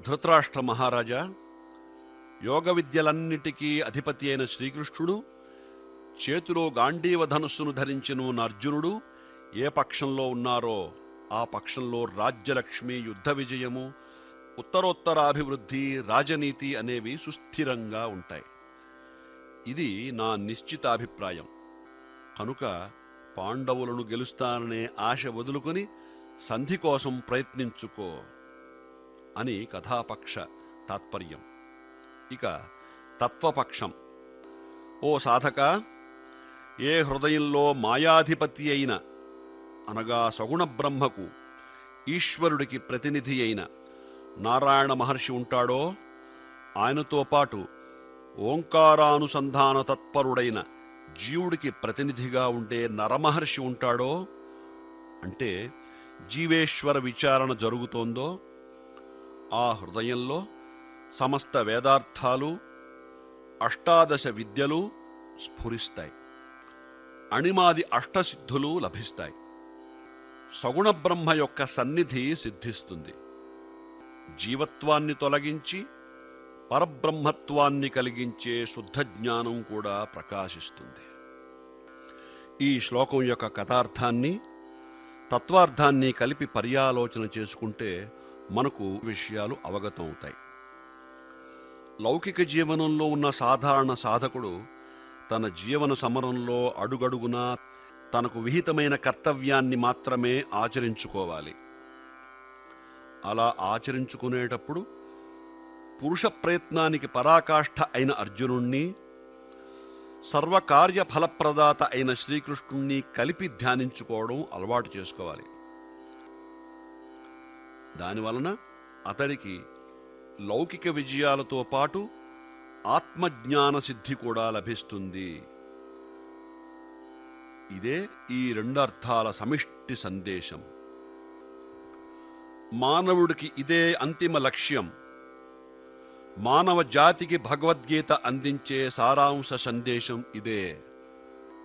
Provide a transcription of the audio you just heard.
ధృతరాష్ట్ర మహారాజా యోగ విద్యలన్నిటికీ అధిపతి అయిన శ్రీకృష్ణుడు చేతిలో గాంధీవ ధనుస్సును ధరించిన ఉన్న అర్జునుడు ఏ పక్షంలో ఉన్నారో ఆ పక్షంలో రాజ్యలక్ష్మి యుద్ధ విజయము ఉత్తరోత్తరాభివృద్ధి రాజనీతి అనేవి సుస్థిరంగా ఉంటాయి ఇది నా నిశ్చితాభిప్రాయం కనుక పాండవులను గెలుస్తాననే ఆశ వదులుకొని సంధి కోసం ప్రయత్నించుకో అని కథాపక్ష తాత్పర్యం ఇక తత్వపక్షం ఓ సాధక ఏ హృదయంలో మాయాధిపతి అయిన అనగా సగుణ బ్రహ్మకు ఈశ్వరుడికి ప్రతినిధి అయిన నారాయణ మహర్షి ఉంటాడో ఆయనతో పాటు ఓంకారానుసంధాన తత్పరుడైన జీవుడికి ప్రతినిధిగా ఉండే నరమహర్షి ఉంటాడో అంటే జీవేశ్వర విచారణ జరుగుతోందో ఆ హృదయంలో సమస్త వేదార్థాలు అష్టాదశ విద్యలు స్ఫురిస్తాయి అణిమాది అష్టసిద్ధులు లభిస్తాయి సగుణ బ్రహ్మ యొక్క సన్నిధి సిద్ధిస్తుంది జీవత్వాన్ని తొలగించి పరబ్రహ్మత్వాన్ని కలిగించే శుద్ధ జ్ఞానం కూడా ప్రకాశిస్తుంది ఈ శ్లోకం యొక్క కథార్థాన్ని తత్వార్థాన్ని కలిపి పర్యాలోచన చేసుకుంటే మనకు విషయాలు అవగతం అవుతాయి లౌకిక జీవనంలో ఉన్న సాధారణ సాధకుడు తన జీవన సమరంలో అడుగడుగునా తనకు విహితమైన కర్తవ్యాన్ని మాత్రమే ఆచరించుకోవాలి అలా ఆచరించుకునేటప్పుడు పురుష ప్రయత్నానికి పరాకాష్ఠ అయిన అర్జునుణ్ణి సర్వకార్య ఫలప్రదాత అయిన శ్రీకృష్ణుణ్ణి కలిపి ధ్యానించుకోవడం అలవాటు చేసుకోవాలి దానివలన అతడికి లౌకిక విజయాలతో పాటు ఆత్మజ్ఞాన సిద్ధి కూడా లభిస్తుంది ఇదే ఈ రెండర్థాల సమిష్టి సందేశం మానవుడికి ఇదే అంతిమ లక్ష్యం మానవ జాతికి భగవద్గీత అందించే సారాంశ సందేశం ఇదే